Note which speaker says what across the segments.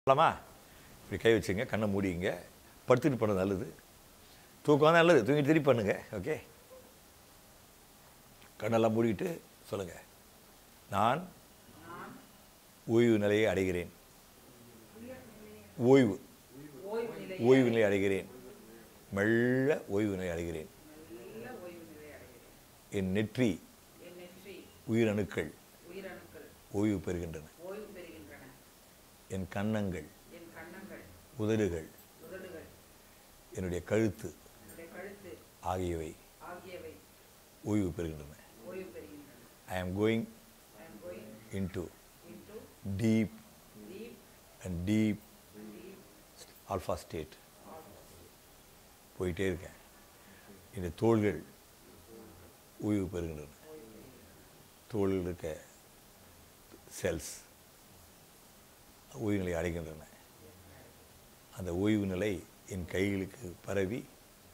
Speaker 1: பண்ணலாமா இப்படி கை வச்சுங்க கண்ணை மூடிங்க படுத்துட்டு பண்ணது நல்லது தூக்கம் தான் நல்லது தூங்கி திருப்பி பண்ணுங்க ஓகே கண்ணெல்லாம் மூடிட்டு சொல்லுங்க நான் ஓய்வு நிலையை அடைகிறேன் ஓய்வு
Speaker 2: ஓய்வு நிலை
Speaker 1: ஓய்வு நிலை அடைகிறேன் மெல்ல ஓய்வு நிலை அடைகிறேன்
Speaker 2: நல்ல ஓய்வு நிலை அடைகிறேன்
Speaker 1: என் நெற்றி
Speaker 2: என் நெற்றி
Speaker 1: உயிரணுக்கள்
Speaker 2: உயிரணுக்கள்
Speaker 1: ஓய்வு பெறுகின்றன
Speaker 2: ஓய்வு பெறுகின்றன
Speaker 1: என் கன்னங்கள்
Speaker 2: என் கன்னங்கள்
Speaker 1: உதடுகள்
Speaker 2: உதடுகள்
Speaker 1: என்னுடைய கழுத்து
Speaker 2: என்னுடைய கழுத்து
Speaker 1: ஆகியவை
Speaker 2: ஆகியவை
Speaker 1: ஓய்வு பெறுகின்றன
Speaker 2: ஓய்வு பெறுகின்றன
Speaker 1: I am going
Speaker 2: I am going
Speaker 1: into
Speaker 2: into
Speaker 1: deep
Speaker 2: deep
Speaker 1: and deep
Speaker 2: and deep
Speaker 1: alpha state
Speaker 2: of
Speaker 1: போயிட்டே இருக்கேன் இந்த தோள்கள் ஓய்வு பெறுகின்றன தோள்கள் இருக்க செல்ஸ் ஓய்வு நிலை அடைகின்றன அந்த ஓய்வு நிலை என் கைகளுக்கு பரவி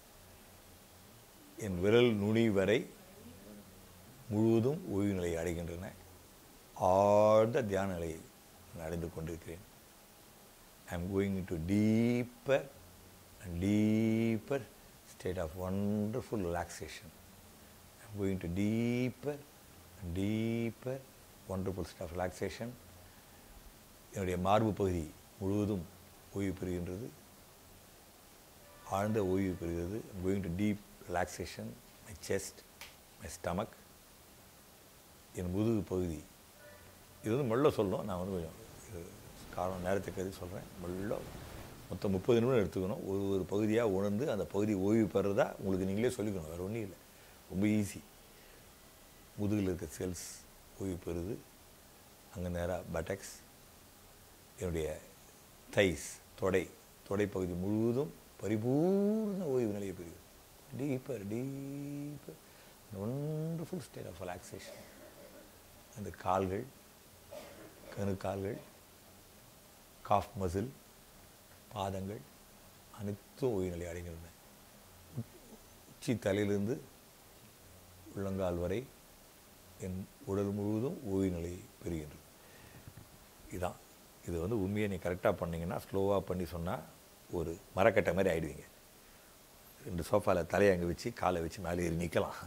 Speaker 1: என் விரல் நுனி வரை முழுவதும் ஓய்வு நிலை அடைகின்றன ஆழ்ந்த தியான நிலையை நான் அடைந்து கொண்டிருக்கிறேன் I am going to deeper and deeper state of wonderful relaxation. I'm going to deeper and deeper wonderful state of relaxation. என்னுடைய மார்பு பகுதி முழுவதும் ஓய்வு பெறுகின்றது ஆழ்ந்த ஓய்வு பெறுகிறது I'm going to deep relaxation, my chest, my stomach, என் முதுகு பகுதி இது வந்து மெல்ல சொல்லணும் நான் வந்து கொஞ்சம் இது காரணம் நேரத்தை கருதி சொல்கிறேன் மெல்ல மொத்தம் முப்பது நிமிடம் எடுத்துக்கணும் ஒரு ஒரு பகுதியாக உணர்ந்து அந்த பகுதி ஓய்வு பெறதா உங்களுக்கு நீங்களே சொல்லிக்கணும் வேறு ஒன்றும் இல்லை ரொம்ப ஈஸி முதுகில் இருக்க செல்ஸ் ஓய்வு பெறுது அங்கே நேராக பட்டக்ஸ் என்னுடைய தைஸ் தொடை தொடை பகுதி முழுவதும் பரிபூர்ண ஓய்வு நிலையை பெறுகிறது deeper deeper wonderful state of relaxation அந்த கால்கள் கணுக்கால்கள் காஃப் மசில் பாதங்கள் அனைத்தும் ஓய்வு நிலை அடைகின்றன உச்சி தலையிலிருந்து உள்ளங்கால் வரை என் உடல் முழுவதும் ஓய்வு நிலை பெறுகின்றது இதான் இது வந்து உண்மையை நீ கரெக்டாக பண்ணீங்கன்னா ஸ்லோவாக பண்ணி சொன்னால் ஒரு மரக்கட்டை மாதிரி ஆயிடுவீங்க ரெண்டு சோஃபாவில் தலையை அங்கே வச்சு காலை வச்சு மேலே ஏறி நிற்கலாம்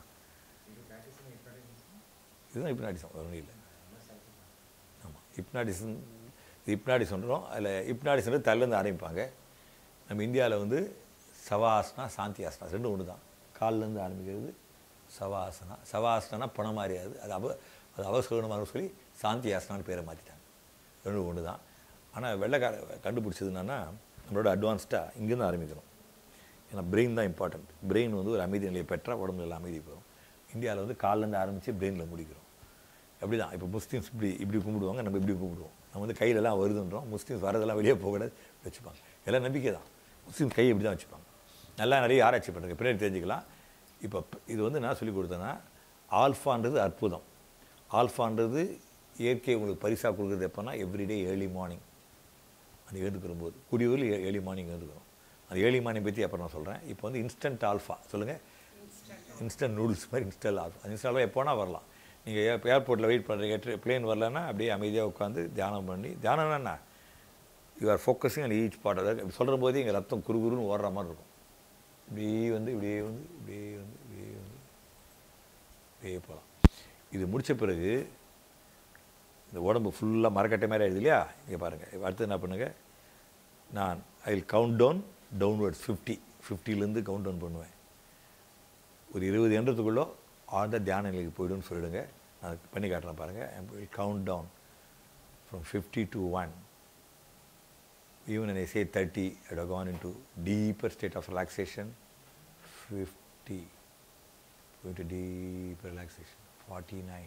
Speaker 1: இதுதான் ஹிப்னாட்டிசம் வேறு ஒன்றும் இல்லை ஆமாம் ஹிப்னாட்டிசம் ஹிப்னாட்டிசம்ன்றோம் அதில் ஹிப்னாட்டிசம் தலையிலேருந்து ஆரம்பிப்பாங்க நம்ம இந்தியாவில் வந்து சவாசனா சாந்தி ஆசனா ரெண்டும் ஒன்று தான் கால்லேருந்து ஆரம்பிக்கிறது சவாசனா சவாசனா பணம் மாறியாது அது அவ அது அவசகனமாக சொல்லி சாந்தி ஆசனான்னு பேரை மாற்றிட்டாங்க ரெண்டும் ஒன்று தான் ஆனால் வெள்ளைக்கார கண்டுபிடிச்சது என்னன்னா நம்மளோட அட்வான்ஸ்டாக இங்கேருந்து ஆரம்பிக்கணும் ஏன்னா பிரெயின் தான் இம்பார்ட்டன்ட் பிரெயின் வந்து ஒரு அமைதி நிலையை பெற்றால் உடம்புல எல்லாம் அமைதி பெறும் இந்தியாவில் வந்து கால்லேருந்து ஆரம்பித்து பிரெயினில் முடிக்கிறோம் அப்படி தான் இப்போ முஸ்லீம்ஸ் இப்படி இப்படி கும்பிடுவாங்க நம்ம இப்படி கும்பிடுவோம் நம்ம வந்து கையிலலாம் வருதுன்றோம் முஸ்லீம்ஸ் வரதெல்லாம் வெளியே போகக்கூடாது வச்சுப்பாங்க எல்லாம் நம்பிக்கை தான் முஸ்லீம் கையை இப்படி தான் வச்சுப்பாங்க நல்லா நிறைய ஆராய்ச்சி பண்ணுறேன் பின்னாடி தெரிஞ்சுக்கலாம் இப்போ இது வந்து நான் சொல்லி கொடுத்தேன்னா ஆல்ஃபான்றது அற்புதம் ஆல்ஃபான்றது இயற்கை உங்களுக்கு பரிசாக கொடுக்குறது எப்போனா எவ்ரிடே ஏர்லி மார்னிங் அது எழுந்துக்கிற போது குடியூரில் ஏர்லி மார்னிங் எழுந்துக்கிறோம் அந்த ஏர்லி மார்னிங் பற்றி அப்புறம் நான் சொல்கிறேன் இப்போ வந்து இன்ஸ்டன்ட் ஆல்ஃபா சொல்லுங்கள் இன்ஸ்டன்ட் நூடுல்ஸ் மாதிரி இன்ஸ்டல் ஆல்ஃபா இன்ஸ்டாலாக எப்போனா வரலாம் நீங்கள் ஏர் ஏர்போர்ட்டில் வெயிட் பண்ணுறீங்க பிளேன் வரலன்னா அப்படியே அமைதியாக உட்காந்து தியானம் பண்ணி தியானம் என்ன you are focusing and each part அதாவது இப்படி சொல்கிற போது எங்கள் ரத்தம் குறுகுறுன்னு ஓடுற மாதிரி இருக்கும் இப்படியே வந்து இப்படியே வந்து இப்படியே வந்து இப்படியே வந்து இப்படியே போகலாம் இது முடித்த பிறகு இந்த உடம்பு ஃபுல்லாக மரக்கட்டை மாதிரி ஆயிடுது இல்லையா இங்கே பாருங்கள் அடுத்து என்ன பண்ணுங்கள் நான் I will count down downwards fifty ஃபிஃப்டிலேருந்து கவுண்ட் டவுன் பண்ணுவேன் ஒரு இருபது எண்ணத்துக்குள்ளே ஆழ்ந்த தியான நிலைக்கு போய்டுன்னு சொல்லிடுங்க நான் பண்ணி காட்டுறேன் பாருங்கள் count down from fifty to one even when I say 30, I would have gone into deeper state of relaxation. 50, going to deep relaxation. 49,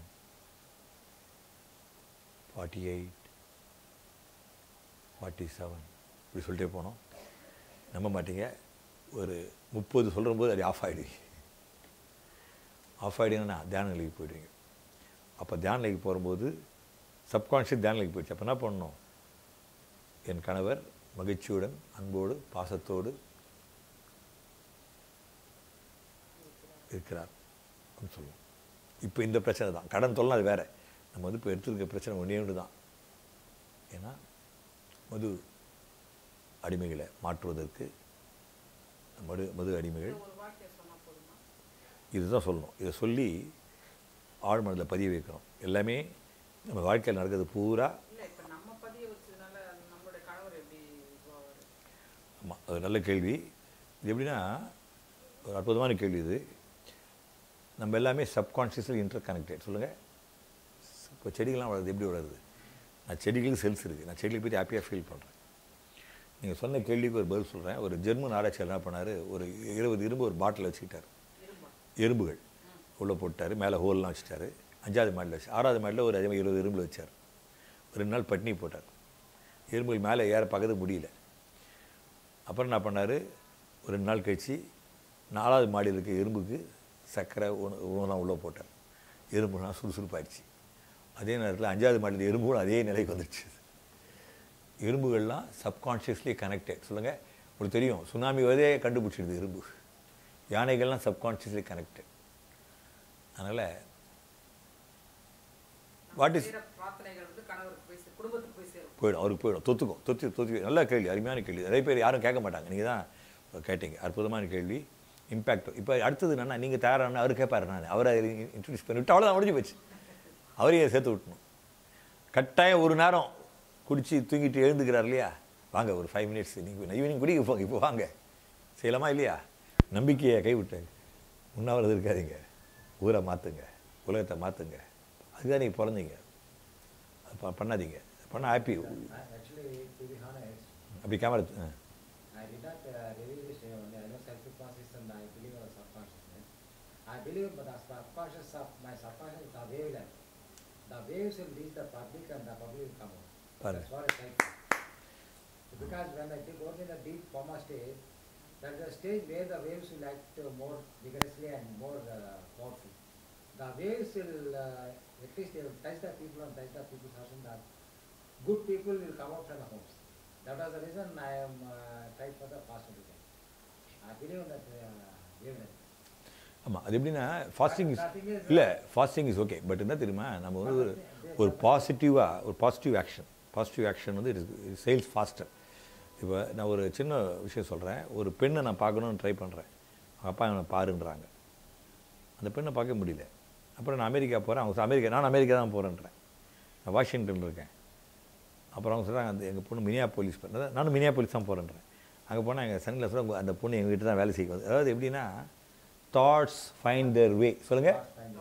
Speaker 1: 48, 47. இப்படி சொல்லிட்டே போனோம் நம்ப மாட்டீங்க ஒரு முப்பது சொல்கிற போது அது ஆஃப் ஆகிடுவீங்க ஆஃப் ஆகிடுங்கன்னா தியான நிலைக்கு போயிடுவீங்க அப்போ தியான நிலைக்கு போகும்போது சப்கான்ஷியஸ் தியான நிலைக்கு போயிடுச்சு அப்போ என்ன பண்ணணும் என் கணவர் மகிழ்ச்சியுடன் அன்போடு பாசத்தோடு இருக்கிறார் அப்படின்னு சொல்லுவோம் இப்போ இந்த பிரச்சனை தான் கடன் தொல்லாம் அது வேற நம்ம வந்து இப்போ எடுத்துருக்க பிரச்சனை ஒன்றே ஒன்று தான் ஏன்னா மது அடிமைகளை மாற்றுவதற்கு மது மது அடிமைகள்
Speaker 2: ஒரு வாக்கியம் சொன்னா போதுமா
Speaker 1: இதுதான் சொல்லணும் இதை சொல்லி ஆழ்மனதில் பதிய வைக்கணும் எல்லாமே நம்ம வாழ்க்கையில் நடக்கிறது பூரா
Speaker 2: இல்ல இப்ப நம்ம பதிய வச்சதுனால நம்மளுடைய கணவர் எப்படி இதுவாவாரு
Speaker 1: ஆமாம் அது நல்ல கேள்வி இது எப்படின்னா ஒரு அற்புதமான கேள்வி இது நம்ம எல்லாமே சப்கான்ஷியஸில் இன்டர் கனெக்டட் சொல்லுங்கள் இப்போ செடிகள்லாம் வளருது எப்படி வளருது நான் செடிகளுக்கு செல்ஸ் இருக்குது நான் செடிகளுக்கு போய் ஹாப்பியாக ஃபீல் பண்ணுறேன் நீங்கள் சொன்ன கேள்விக்கு ஒரு பதில் சொல்கிறேன் ஒரு ஜெர்மன் ஆராய்ச்சியாளர் என்ன பண்ணார் ஒரு இருபது இரும்பு ஒரு பாட்டில் வச்சுக்கிட்டார்
Speaker 2: இரும்பா
Speaker 1: எறும்புகள் உள்ளே போட்டார் மேலே ஹோல்லாம் வச்சுட்டாரு அஞ்சாவது மாடியில் வச்சு ஆறாவது மாடியில் ஒரு அதே மாதிரி இருபது எறும்புல வச்சார் ஒரு ரெண்டு நாள் பட்னி போட்டார் எறும்புகள் மேலே ஏற பார்க்கறது முடியல அப்புறம் என்ன பண்ணார் ஒரு ரெண்டு நாள் கழிச்சு நாலாவது மாடியில் இருக்க எறும்புக்கு சர்க்கரை உணவு உணவுலாம் உள்ளே போட்டார் எறும்புலாம் சுறுசுறுப்பாயிடுச்சு அதே நேரத்தில் அஞ்சாவது மாடியில் எறும்புகளும் அதே நிலைக்கு வந்துடுச்சு எறும்புகள்லாம் சப்கான்ஷியஸ்லி கனெக்டட் சொல்லுங்கள் உங்களுக்கு தெரியும் சுனாமி வரதே கண்டுபிடிச்சிடுது எறும்பு யானைகள்லாம் சப்கான்ஷியஸ்லி கனெக்டட் அதனால் வாட் இஸ்
Speaker 2: செய்யற பிரார்த்தனைகள் வந்து கணவருக்கு போய் சேரும் குடும்பத்துக்கு போய் சேரும்
Speaker 1: போயிடும் அவருக்கு போயிடும் தொத்துக்கும் தொத்தி தொத்தி நல்ல கேள்வி அருமையான கேள்வி நிறைய பேர் யாரும் கேட்க மாட்டாங்க நீங்கள் தான் கேட்டீங்க அற்புதமான கேள்வி இம்பேக்ட் இப்போ அடுத்தது என்னன்னா நீங்கள் தயாரான அவர் கேட்பாரு நான் அவரை இன்ட்ரடியூஸ் பண்ணி விட்டு அவ்வளோதான் முடிஞ்சு போச்சு அவரையும் சேர்த்து விட்டணும் கட்டாயம் ஒரு நேரம் குடிச்சு தூங்கிட்டு எழுந்துக்கிறார் இல்லையா வாங்க ஒரு ஃபைவ் மினிட்ஸ் நீங்கள் ஈவினிங் குடிக்க போங்க இப்போ வாங்க செய்யலாமா இல்லையா நம்பிக்கையை கைவிட்டாங்க உண்ணாவிரதம் இருக்காதீங்க ஊரை மாற்றுங்க உலகத்தை மாற்றுங்க அதுதான் நீங்கள் பிறந்தீங்க அது ப- பண்ணாதீங்க பண்ண happy
Speaker 3: Actually, to be honest,
Speaker 1: அப்படி கேமரா ஆ
Speaker 3: I did not uh, really wish uh, only I know self-hypnosis and I believe in subconsciousness. I believe but the subconscious of my subconscious is the wavelength. The waves will reach the public and the public will come out.
Speaker 1: Correct.
Speaker 3: That's what I think. Because when I take only the deep coma stage, that is the stage where the waves will act uh, more vigorously and more uh, powerful. The waves will, uh, at least they will touch the people and touch the people's hearts and the good people will come out from the homes. That was the reason I am uh, tried for the positive thing. I believe in that uh, wavelength.
Speaker 1: ஆமாம் அது எப்படின்னா fasting is
Speaker 3: Nothing is-
Speaker 1: இல்லை fasting is okay but என்ன தெரியுமா நம்ம வந்து ஒரு ஒரு பாசிட்டிவாக ஒரு பாசிட்டிவ் ஆக்ஷன் பாசிட்டிவ் ஆக்ஷன் வந்து இட் இஸ் சேல்ஸ் ஃபாஸ்டர் இப்போ நான் ஒரு சின்ன விஷயம் சொல்கிறேன் ஒரு பெண்ணை நான் பார்க்கணும்னு ட்ரை பண்ணுறேன் அவங்க அப்பா என்னை பாருன்றாங்க அந்த பெண்ணை பார்க்க முடியல அப்புறம் நான் அமெரிக்கா போகிறேன் அவங்க அமெரிக்கா நான் அமெரிக்கா தான் போகிறேன்றேன் நான் வாஷிங்டன் இருக்கேன் அப்புறம் அவங்க சொல்கிறாங்க அந்த எங்கள் பொண்ணு மினியா போலீஸ் பண்ண நானும் மினியா போலீஸ் தான் போகிறேன்றேன் அங்கே போனால் எங்கள் சன்னில் சொல்ல அந்த பொண்ணு எங்கள் வீட்டு தான் வேலை செய்ய வந்து அதாவது எப்படின்னா தாட்ஸ் ஃபைண்ட் தேர் வே சொல்லுங்கள்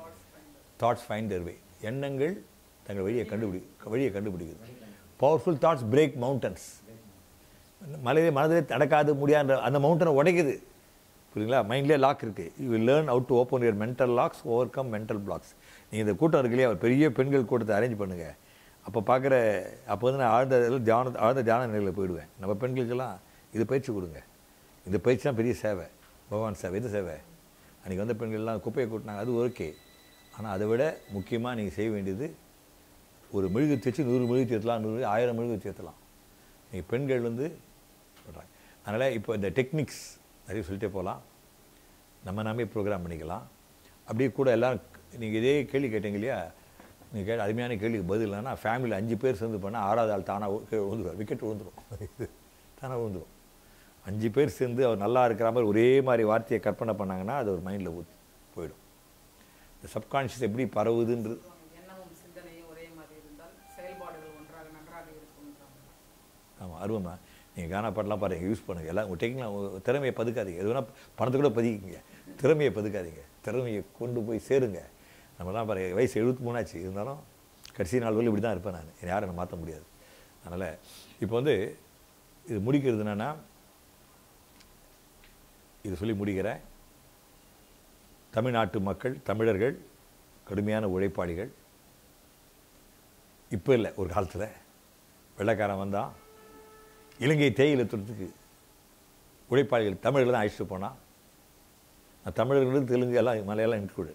Speaker 1: தாட்ஸ் ஃபைண்ட் தேர் வே எண்ணங்கள் தங்கள் வழியை கண்டுபிடி வழியை கண்டுபிடிக்குது பவர்ஃபுல் தாட்ஸ் பிரேக் மவுண்டன்ஸ் மலையிலே மனதிலே நடக்காது முடியாத அந்த மவுண்டனை உடைக்குது புரியுங்களா மைண்ட்லேயே லாக் இருக்குது you will learn out to open your mental locks overcome mental blocks நீங்கள் இந்த கூட்டம் இருக்கு இல்லையா ஒரு பெரிய பெண்கள் கூட்டத்தை அரேஞ்ச் பண்ணுங்கள் அப்போ பார்க்குற அப்போ வந்து நான் ஆழ்ந்த இதில் தியான ஆழ்ந்த தியான நிலையில் போயிடுவேன் நம்ம பெண்களுக்கெல்லாம் இது பயிற்சி கொடுங்க இந்த பயிற்சி தான் பெரிய சேவை பகவான் சேவை இது சேவை அன்றைக்கி வந்த பெண்கள்லாம் குப்பையை கூட்டினாங்க அது ஓகே ஆனால் அதை விட முக்கியமாக நீங்கள் செய்ய வேண்டியது ஒரு மெழுகு வச்சு நூறு மெழுகு ஏற்றலாம் நூறு ஆயிரம் மெழுகு ஏற்றலாம் நீங்கள் பெண்கள் வந்து சொல்கிறாங்க அதனால் இப்போ இந்த டெக்னிக்ஸ் நிறைய சொல்லிட்டே போகலாம் நம்ம நாமே ப்ரோக்ராம் பண்ணிக்கலாம் அப்படியே கூட எல்லாம் நீங்கள் இதே கேள்வி கேட்டீங்க இல்லையா நீங்கள் கேட்ட அருமையான கேள்விக்கு பதில் இல்லைன்னா ஃபேமிலியில் அஞ்சு பேர் சேர்ந்து பண்ணால் ஆறாவது ஆள் தானாக கீழே விழுந்துருவார் விக்கெட் விழுந்துரும் தானாக விழுந்துரும் அஞ்சு பேர் சேர்ந்து அவர் நல்லா இருக்கிற மாதிரி ஒரே மாதிரி வார்த்தையை கற்பனை பண்ணாங்கன்னா அது ஒரு மைண்டில் போயிடும் இந்த சப்கான்ஷியஸ் எப்படி பரவுதுன்றது
Speaker 2: எண்ணமும் சிந்தனையும் ஒரே மாதிரி இருந்தால் செயல்பாடுகள் ஒன்றாக நன்றாக இருக்கும்ன்றாங்க
Speaker 1: ஆமாம் அருவமா நீங்கள் கானா பாட்டெலாம் பாருங்கள் யூஸ் பண்ணுங்கள் எல்லாம் உங்கள் டெக்னிக் உங்கள் திறமையை பதுக்காதீங்க எது வேணால் பணத்தை கூட பதிக்கிங்க திறமையை பதுக்காதீங்க திறமையை கொண்டு போய் சேருங்க நம்மலாம் பாருங்க வயசு எழுபத்தி மூணாச்சு இருந்தாலும் கடைசி நாள் வரையும் இப்படி தான் இருப்பேன் நான் என்னை யாரும் என்னை மாற்ற முடியாது அதனால் இப்போ வந்து இது முடிக்கிறது என்னென்னா இது சொல்லி முடிக்கிறேன் தமிழ்நாட்டு மக்கள் தமிழர்கள் கடுமையான உழைப்பாளிகள் இப்போ இல்லை ஒரு காலத்தில் வெள்ளைக்காரன் வந்தான் இலங்கை தேயிலை தொடுத்துக்கு உழைப்பாளிகள் தமிழர்கள் தான் அழைச்சிட்டு போனான் நான் தமிழர்களும் தெலுங்கு எல்லாம் மலையெல்லாம் இன்க்ளூடு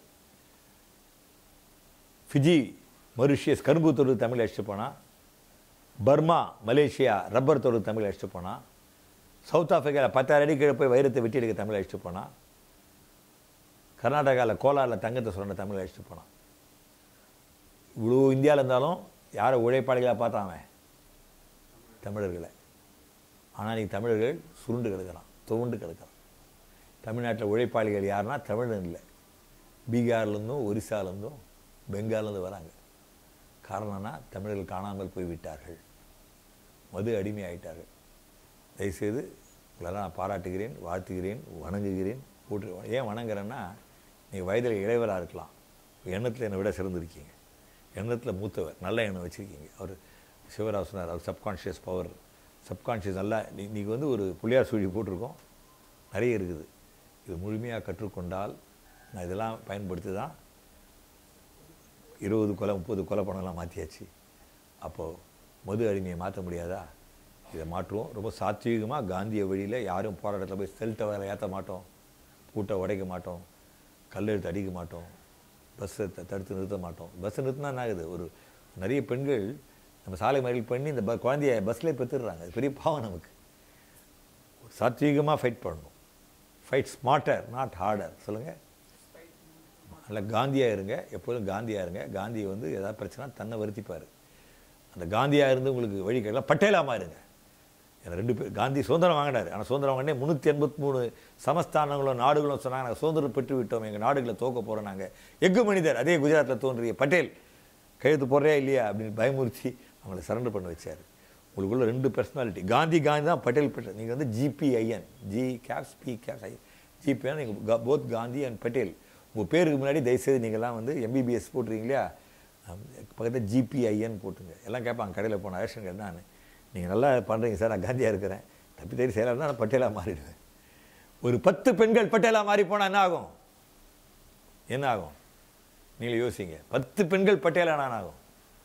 Speaker 1: ஃபிஜி மொரிஷியஸ் கரும்பு தொழில் தமிழ் அழைச்சிட்டு போனான் பர்மா மலேசியா ரப்பர் தொழில் தமிழ் அழைச்சிட்டு போனான் சவுத் ஆஃப்ரிக்காவில் பத்தாயிரம் அடி கீழே போய் வைரத்தை வெட்டி எடுக்க தமிழ் அழைச்சிட்டு போனான் கர்நாடகாவில் கோலாரில் தங்கத்தை சுரண்ட தமிழ் அழைச்சிட்டு போனான் இவ்வளோ இந்தியாவில் இருந்தாலும் யாரை உழைப்பாளிகளாக பார்த்தான் அவன் தமிழர்களை ஆனால் நீ தமிழர்கள் சுருண்டு கிடக்கிறான் துவண்டு கிடக்கிறான் தமிழ்நாட்டில் உழைப்பாளிகள் யாருன்னா தமிழன் இல்லை பீகார்லேருந்தும் ஒரிசாலேருந்தும் பெங்கால்லேருந்து வராங்க காரணம்னா தமிழர்கள் காணாமல் போய்விட்டார்கள் மது அடிமை ஆயிட்டார்கள் தயவுசெய்து உங்களெல்லாம் நான் பாராட்டுகிறேன் வாழ்த்துகிறேன் வணங்குகிறேன் போட்டு ஏன் வணங்குறேன்னா நீங்கள் வயதில் இளைவராக இருக்கலாம் எண்ணத்தில் என்னை விட சிறந்திருக்கீங்க எண்ணத்தில் மூத்தவர் நல்ல எண்ணம் வச்சுருக்கீங்க அவர் சிவராவ் சொன்னார் அவர் சப்கான்ஷியஸ் பவர் சப்கான்ஷியஸ் நல்லா நீ நீங்கள் வந்து ஒரு புள்ளியார் சூழி போட்டிருக்கோம் நிறைய இருக்குது இது முழுமையாக கற்றுக்கொண்டால் நான் இதெல்லாம் பயன்படுத்தி தான் இருபது கொலை முப்பது கொலை பணம்லாம் மாற்றியாச்சு அப்போது மது அடிமையை மாற்ற முடியாதா இதை மாற்றுவோம் ரொம்ப சாத்வீகமாக காந்திய வழியில் யாரும் போராட்டத்தில் போய் செல் டவரில் ஏற்ற மாட்டோம் பூட்டை உடைக்க மாட்டோம் கல் எடுத்து அடிக்க மாட்டோம் பஸ்ஸை த தடுத்து நிறுத்த மாட்டோம் பஸ்ஸை நிறுத்தினா என்ன ஆகுது ஒரு நிறைய பெண்கள் நம்ம சாலை மறியல் பண்ணி இந்த ப குழந்தைய பஸ்லேயே பெற்றுடுறாங்க அது பெரிய பாவம் நமக்கு சாத்வீகமாக ஃபைட் பண்ணணும் ஃபைட் ஸ்மார்ட்டர் நாட் ஹார்டர் சொல்லுங்கள் நல்ல காந்தியாக இருங்க எப்போதும் காந்தியாக இருங்க காந்தியை வந்து ஏதாவது பிரச்சனை தன்னை வருத்திப்பார் அந்த காந்தியாக இருந்து உங்களுக்கு வழி கேட்கலாம் பட்டேலாமா இருங்க ஏன்னா ரெண்டு பேர் காந்தி சுதந்திரம் வாங்கினார் ஆனால் சுதந்திரம் வாங்கினே முந்நூற்றி எண்பத்தி மூணு சமஸ்தானங்களும் நாடுகளும் சொன்னாங்க நாங்கள் சுதந்திரம் பெற்று விட்டோம் எங்கள் நாடுகளை தோக்க போகிறோம் நாங்கள் எஃகு மனிதர் அதே குஜராத்தில் தோன்றிய பட்டேல் கையெழுத்து போடுறே இல்லையா அப்படின்னு பயமுறுத்தி அவங்கள சரண்டர் பண்ண வச்சார் உங்களுக்குள்ள ரெண்டு பர்சனாலிட்டி காந்தி காந்தி தான் பட்டேல் பட்டேல் நீங்கள் வந்து ஜிபிஐஎன் G caps B caps I ஜிபிஐன் நீங்கள் போத் காந்தி அண்ட் பட்டேல் உங்கள் பேருக்கு முன்னாடி தயவுசெய்து நீங்கள்லாம் வந்து எம்பிபிஎஸ் போட்டுறீங்க இல்லையா பக்கத்தில் ஜிபிஐஎன் போட்டுங்க எல்லாம் கேட்பாங்க கடையில் போன ரேஷன் கார்டு நான் நீங்கள் நல்லா பண்ணுறீங்க சார் நான் காந்தியாக இருக்கிறேன் தப்பி தேடி செய்யலாம் நான் பட்டேலாக மாறிடுவேன் ஒரு பத்து பெண்கள் பட்டேலாக மாறி போனால் என்ன ஆகும் என்ன ஆகும் நீங்களே யோசிங்க பத்து பெண்கள் பட்டேலானா என்ன ஆகும்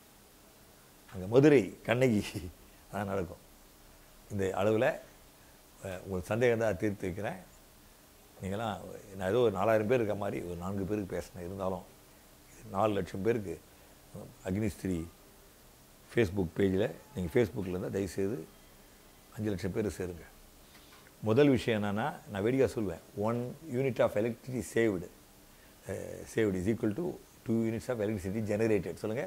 Speaker 1: அங்கே மதுரை கண்ணகி அதான் நடக்கும் இந்த அளவில் உங்களுக்கு சந்தேகம் தான் தீர்த்து வைக்கிறேன் நீங்களாம் நான் ஏதோ ஒரு நாலாயிரம் பேர் இருக்க மாதிரி ஒரு நான்கு பேருக்கு பேசினேன் இருந்தாலும் இது நாலு லட்சம் பேருக்கு அக்னிஸ்திரி ஃபேஸ்புக் பேஜில் நீங்கள் ஃபேஸ்புக்கில் இருந்தால் தயவுசெய்து அஞ்சு லட்சம் பேர் சேருங்க முதல் விஷயம் என்னென்னா நான் வேடிக்கை சொல்லுவேன் one unit of electricity saved saved is equal to two units of electricity generated சொல்லுங்கள்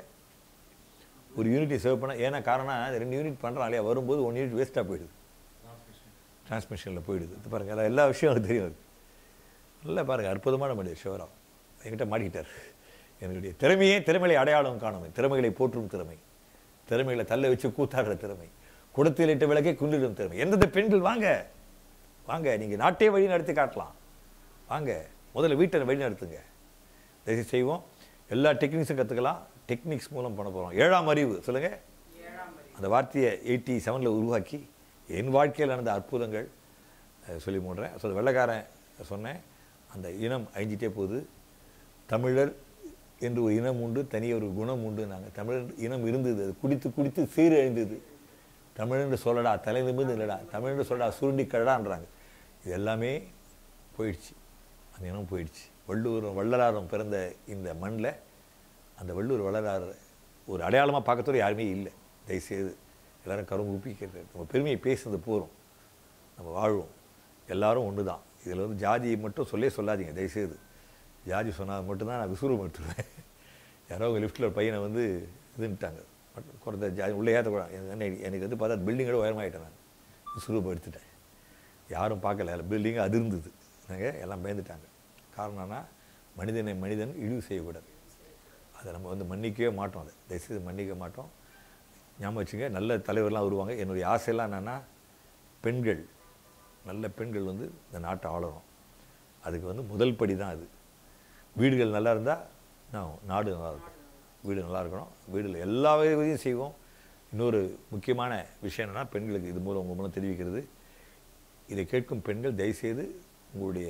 Speaker 1: ஒரு யூனிட்டை சேவ் பண்ண ஏன்னா காரணம் அது ரெண்டு யூனிட் பண்ணுறான் இல்லையா வரும்போது ஒன் யூனிட் வேஸ்ட்டாக போயிடுது டிரான்ஸ்மிஷனில் போயிடுது இது பாருங்கள் எல்லாம் எல்லா விஷயம் எனக்கு தெரியும் அது நல்லா பாருங்கள் அற்புதமான மனிதர் சிவராம் என்கிட்ட மாட்டிக்கிட்டார் என்னுடைய திறமையே திறமைகளை அடையாளம் காணும் திறமைகளை போற்றும் திறமை திறமைகளை தள்ள வச்சு கூத்தாடுற திறமை குடத்தில் இட்ட விளக்கே குன்றிடும் திறமை எந்தெந்த பெண்கள் வாங்க வாங்க நீங்கள் நாட்டே வழி நடத்தி காட்டலாம் வாங்க முதல்ல வீட்டை வழி நடத்துங்க தயவு செய்வோம் எல்லா டெக்னிக்ஸும் கற்றுக்கலாம் டெக்னிக்ஸ் மூலம் பண்ண போகிறோம் ஏழாம் அறிவு சொல்லுங்கள்
Speaker 2: ஏழாம் வரி
Speaker 1: அந்த வார்த்தையை எயிட்டி செவனில் உருவாக்கி என் வாழ்க்கையில் நடந்த அற்புதங்கள் அஹ், சொல்லி மூடுறேன் ஸோ வெள்ளைக்காரன் சொன்னேன் அந்த இனம் அழிஞ்சிட்டே போகுது தமிழர் என்று ஒரு இனம் உண்டு தனி ஒரு குணம் உண்டு நாங்கள் தமிழர் இனம் இருந்தது அது குடித்து குடித்து சீரழிந்தது தமிழன்று சொல்லடா தலை நிமிர்ந்து இல்லடா தமிழன்று சொல்லடா சுருண்டி கடடான்றாங்க இது எல்லாமே போயிடுச்சு அந்த இனம் போயிடுச்சு வள்ளுவரும் வள்ளலாரும் பிறந்த இந்த மண்ணில் அந்த வள்ளுவர் வள்ளலார் ஒரு அடையாளமாக பார்க்கறதுல யாருமே இல்லை தயவுசெய்து எல்லாரும் கரும்புப்பி கேட்குறது நம்ம பெருமையை பேசுனது போகிறோம் நம்ம வாழ்வோம் எல்லாரும் ஒன்று தான் இதில் வந்து ஜாதியை மட்டும் சொல்லே சொல்லாதீங்க தயவுசெய்து ஜாதி சொன்னால் மட்டும்தான் நான் விசுரூபம் எடுத்துருவேன் யாரோ உங்கள் லிஃப்ட்டில் ஒரு பையனை வந்து இதுன்ட்டாங்க மட்டும் குறைந்த ஜாதி உள்ளே ஏற்றக்கூடாது எனக்கு எனக்கு வந்து பார்த்தா பில்டிங்கோட உயரமாயிட்டேன் நான் விசுரூபம் எடுத்துட்டேன் யாரும் பார்க்கல பில்டிங்கு அதிர்ந்தது நாங்கள் எல்லாம் பயந்துட்டாங்க காரணம்னா மனிதனை மனிதன் இழிவு செய்யக்கூடாது அதை நம்ம வந்து மன்னிக்கவே மாட்டோம் அதை தயவுசெய்து மன்னிக்க மாட்டோம் ஞாபகம் வச்சுங்க நல்ல தலைவர்லாம் வருவாங்க என்னுடைய ஆசையெல்லாம் என்னென்னா பெண்கள் நல்ல பெண்கள் வந்து இந்த நாட்டை ஆளணும் அதுக்கு வந்து முதல் படி தான் அது வீடுகள் நல்லா இருந்தால் நான் நாடு நல்லா இருக்கும் வீடு நல்லா இருக்கணும் வீடில் எல்லா வகையும் செய்வோம் இன்னொரு முக்கியமான விஷயம் என்னென்னா பெண்களுக்கு இது மூலம் உங்கள் மூலம் தெரிவிக்கிறது இதை கேட்கும் பெண்கள் தயவுசெய்து உங்களுடைய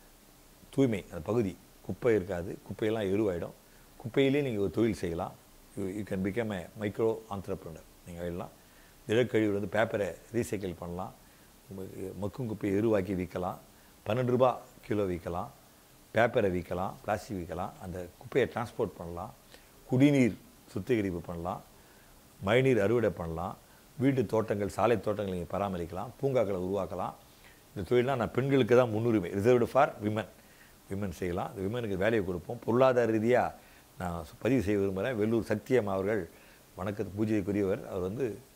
Speaker 1: தூய்மை அந்த பகுதி குப்பை இருக்காது குப்பையெல்லாம் எருவாயிடும் குப்பையிலே நீங்கள் ஒரு தொழில் செய்யலாம் you you can become a micro entrepreneur நீங்கள் ஆயிடலாம் திடக்கழிவு வந்து பேப்பரை ரீசைக்கிள் பண்ணலாம் உங்களுக்கு மக்கும் குப்பையை எருவாக்கி விற்கலாம் பன்னெண்டு ரூபா கிலோ விற்கலாம் பேப்பரை விற்கலாம் பிளாஸ்டிக் விற்கலாம் அந்த குப்பையை டிரான்ஸ்போர்ட் பண்ணலாம் குடிநீர் சுத்திகரிப்பு பண்ணலாம் மழைநீர் அறுவடை பண்ணலாம் வீட்டு தோட்டங்கள் சாலை தோட்டங்களை நீங்கள் பராமரிக்கலாம் பூங்காக்களை உருவாக்கலாம் இந்த தொழிலாம் நான் பெண்களுக்கு தான் முன்னுரிமை ரிசர்வ்டு ஃபார் விமன் விமன் செய்யலாம் இந்த விமனுக்கு வேலையை கொடுப்போம் பொருளாதார ரீதியாக நான் பதிவு செய்ய விரும்புகிறேன் வெள்ளூர் சத்தியம் அவர்கள் வணக்கத்து பூஜைக்குரியவர் அவர் வந்து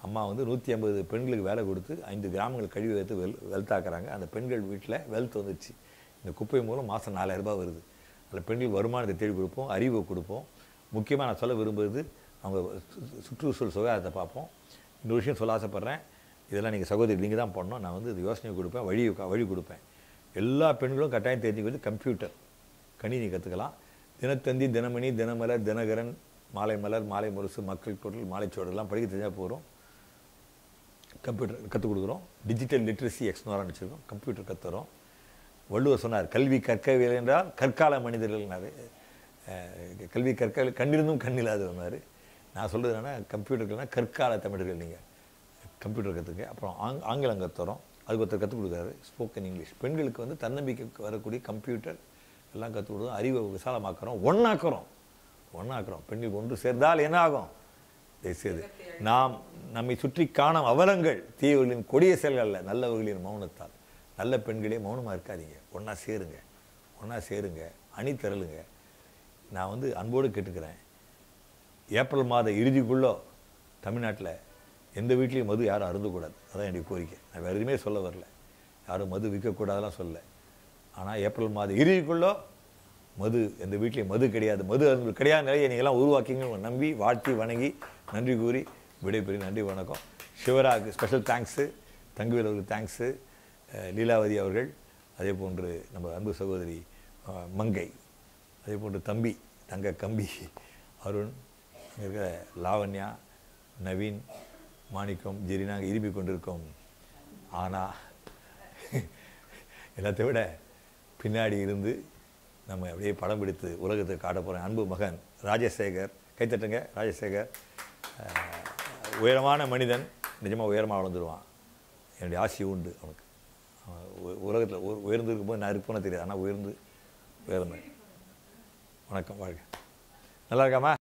Speaker 1: அம்மா வந்து நூற்றி ஐம்பது பெண்களுக்கு வேலை கொடுத்து ஐந்து கிராமங்கள் கழிவு வைத்து வெல் வெல்த்தாக்குறாங்க அந்த பெண்கள் வீட்டில் வெல்த் வந்துடுச்சு இந்த குப்பை மூலம் மாதம் நாலாயிரம் ரூபாய் வருது அதில் பெண்கள் வருமானத்தை தேடி கொடுப்போம் அறிவை கொடுப்போம் முக்கியமாக நான் சொல்ல விரும்புவது அவங்க சு- சு- சுற்றுச்சூழல் சுகாதாரத்தை பார்ப்போம் இன்னொரு விஷயம் சொல்ல ஆசைப்பட்றேன் இதெல்லாம் நீங்கள் சகோதரி நீங்கள் தான் பண்ணணும் நான் வந்து இது யோசனை கொடுப்பேன் வழி வழி கொடுப்பேன் எல்லா பெண்களும் கட்டாயம் தெரிஞ்சுக்கிறது கம்ப்யூட்டர் கணினி கற்றுக்கலாம் தினத்தந்தி தினமணி தினமலர் தினகரன் மாலை மலர் மாலை முரசு மக்கள் குரல் மாலைச்சோடெல்லாம் படிக்க தெரிஞ்சால் போகிறோம் கம்ப்யூட்டர் கற்றுக் கொடுக்குறோம் டிஜிட்டல் லிட்ரஸி எக்ஸ்னோரான்னு வச்சுருக்கோம் கம்ப்யூட்டர் கற்றுறோம் வள்ளுவர் சொன்னார் கல்வி கற்கவில்லை என்றால் கற்கால மனிதர்கள்னாரு அஹ் கல்வி கற்க கண்ணிருந்தும் கண்ணில்லாதவனாரு நான் சொல்கிறது என்னன்னா கம்ப்யூட்டர்கள்னா கற்கால தமிழர்கள் நீங்கள் கம்ப்யூட்டர் கற்றுக்க அப்புறம் ஆங் ஆங்கிலம் கற்றுறோம் அதுக்கு ஒருத்தர் கற்றுக் கொடுக்குறாரு ஸ்போக்கன் இங்கிலீஷ் பெண்களுக்கு வந்து தன்னம்பிக்கைக்கு வரக்கூடிய கம்ப்யூட்டர் எல்லாம் கற்றுக் கொடுக்குறோம் அறிவை விசாலமாக்குறோம் ஒன்றாக்குறோம் ஒன்றாக்குறோம் பெண்களுக்கு ஒன்று சேர்ந்தால் என்ன ஆகும் செய்து நாம் நம்மை சுற்றி காணும் அவலங்கள் தீயவர்களின் கொடிய செயல்கள் அல்ல நல்லவர்களின் மௌனத்தால் நல்ல பெண்களே மௌனமாக இருக்காதீங்க ஒன்றா சேருங்க ஒன்றா சேருங்க அணி திரளுங்க நான் வந்து அன்போடு கேட்டுக்கிறேன் ஏப்ரல் மாத இறுதிக்குள்ளோ தமிழ்நாட்டில் எந்த வீட்லேயும் மது யாரும் அருந்தக்கூடாது அதான் என்னுடைய கோரிக்கை நான் வேறு எதுவுமே சொல்ல வரல யாரும் மது விற்கக்கூடாதெல்லாம் சொல்லல ஆனால் ஏப்ரல் மாத இறுதிக்குள்ளோ மது எந்த வீட்லேயும் மது கிடையாது மது அருந்தல் கிடையாத நிலையை நீங்கள்லாம் உருவாக்கிங்கன்னு நம்பி வாழ்த்தி வணங்கி நன்றி கூறி விடைபெறி நன்றி வணக்கம் சிவராக்கு ஸ்பெஷல் தேங்க்ஸு தங்குவேல் அவருக்கு தேங்க்ஸு லீலாவதி அவர்கள் அதே போன்று நம்ம அன்பு சகோதரி அஹ், மங்கை அதே போன்று தம்பி தங்க கம்பி அருண் இங்க இருக்கிற லாவண்யா நவீன் மாணிக்கம் ஜெரினாங்க இரும்பி கொண்டிருக்கோம் ஆனா எல்லாத்தை விட பின்னாடி இருந்து நம்ம அப்படியே படம் பிடித்து உலகத்துக்கு காட்ட போகிறேன் அன்பு மகன் ராஜசேகர் கைத்தட்டுங்க ராஜசேகர் அஹ், உயரமான மனிதன் நிஜமாக உயரமாக வளர்ந்துருவான் என்னுடைய ஆசை உண்டு அவனுக்கு உலகத்தில் உயர்ந்து இருக்கும்போது நான் இருப்பேன்னு தெரியாது ஆனால் உயர்ந்து உயர்ந்தேன் வணக்கம் வாழ்க நல்லா இருக்காமா